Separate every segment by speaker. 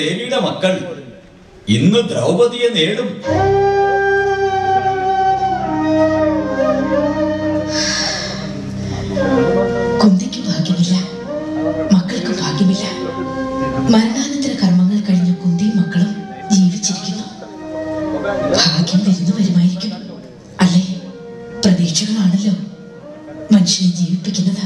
Speaker 1: ദേവിയുടെ മക്കൾ ഇന്ന് ദ്രൗപദിയെ നേടും
Speaker 2: കുന്തിക്ക് ഭാഗ്യമില്ല മക്കൾക്ക് ഭാഗ്യമില്ല മരണാനന്തര കർമ്മങ്ങൾ കഴിഞ്ഞ കുന്തിയും മക്കളും ജീവിച്ചിരിക്കുന്നു ഭാഗ്യം വരുന്നു വരുമായിരിക്കും അല്ലേ പ്രതീക്ഷകളാണല്ലോ മനുഷ്യനെ ജീവിപ്പിക്കുന്നത്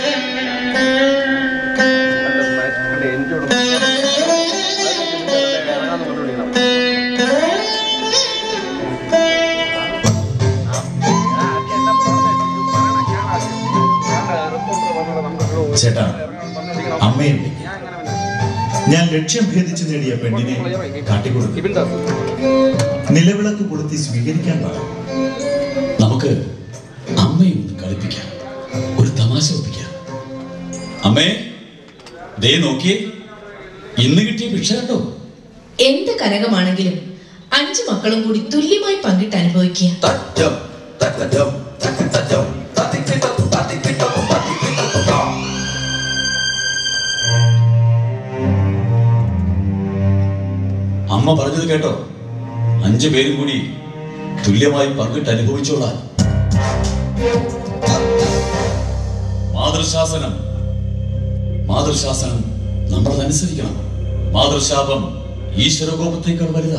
Speaker 3: ചേട്ടാ അമ്മയെ വിളിക്ക്. ഞാൻ ലക്ഷ്യം ഭേദിച്ച് നേടിയ പെണ്ണിനെ കാട്ടിക്കൊടുക്കും നിലവിളക്ക് കൊളുത്തി സ്വീകരിക്കാൻ പറ
Speaker 1: നമുക്ക് അമ്മയെ ഒന്ന് കളിപ്പിക്കാം ഒരു തമാശ ഒപ്പിക്കാം അമ്മേ ദേ നോക്കിയേ ഇന്ന് കിട്ടിയ ഭിക്ഷ കണ്ടോ
Speaker 2: എന്ത് കനകമാണെങ്കിലും അഞ്ചു മക്കളും കൂടി തുല്യമായി പങ്കിട്ട് അനുഭവിക്കുക
Speaker 1: അമ്മ പറഞ്ഞത് കേട്ടോ അഞ്ചു പേരും കൂടി തുല്യമായി പങ്കിട്ട് അനുഭവിച്ചോളാൻ മാതൃശാസനം മാതൃശാസനം നമ്മളതനുസരിക്കണം മാതൃശാപം ഈശ്വരകോപത്തേക്കാൾ വലുതാ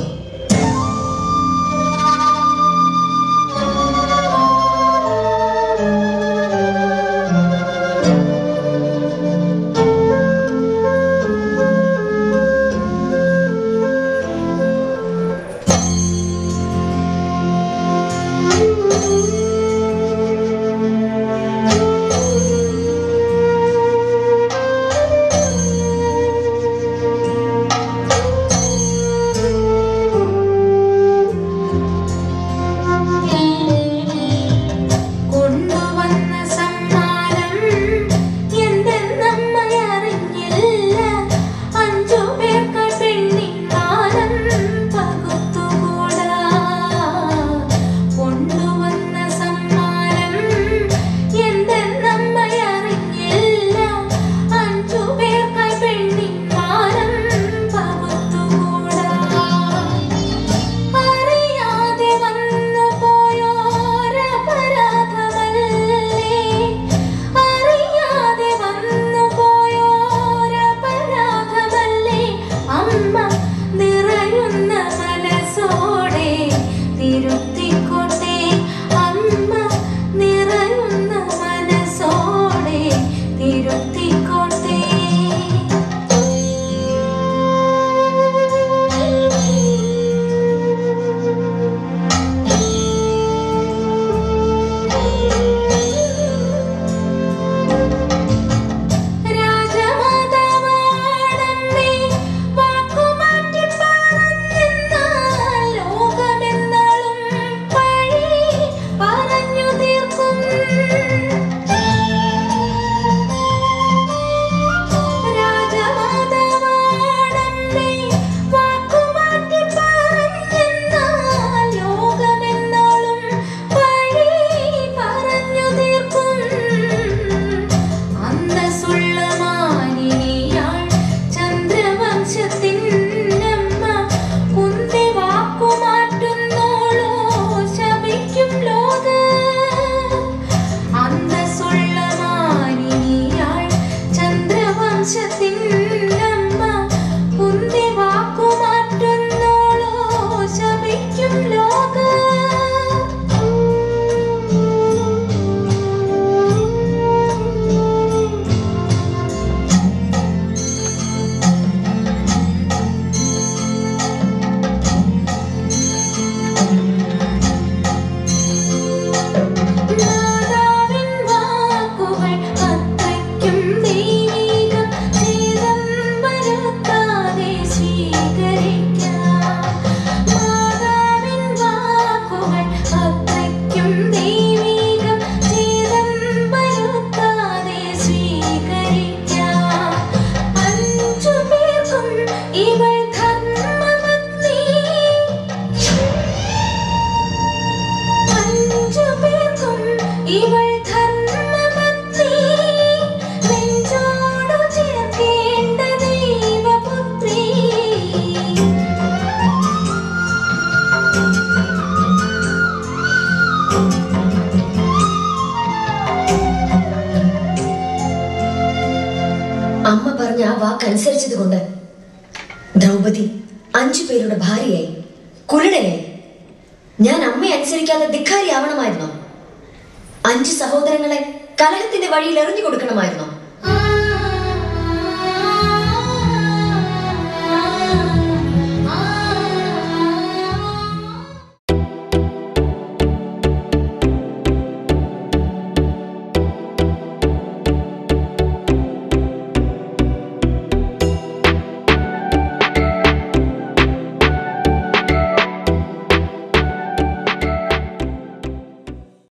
Speaker 4: വാക്കനുസരിച്ചതുകൊണ്ട് ദ്രൗപദി അഞ്ചു പേരുടെ ഭാര്യയായി കുരുടയായി ഞാൻ അമ്മയെ അനുസരിക്കാതെ ധിക്കാരിയാവണമായിരുന്നോ അഞ്ചു സഹോദരങ്ങളെ കലഹത്തിന്റെ വഴിയിൽ എറിഞ്ഞു കൊടുക്കണമായിരുന്നോ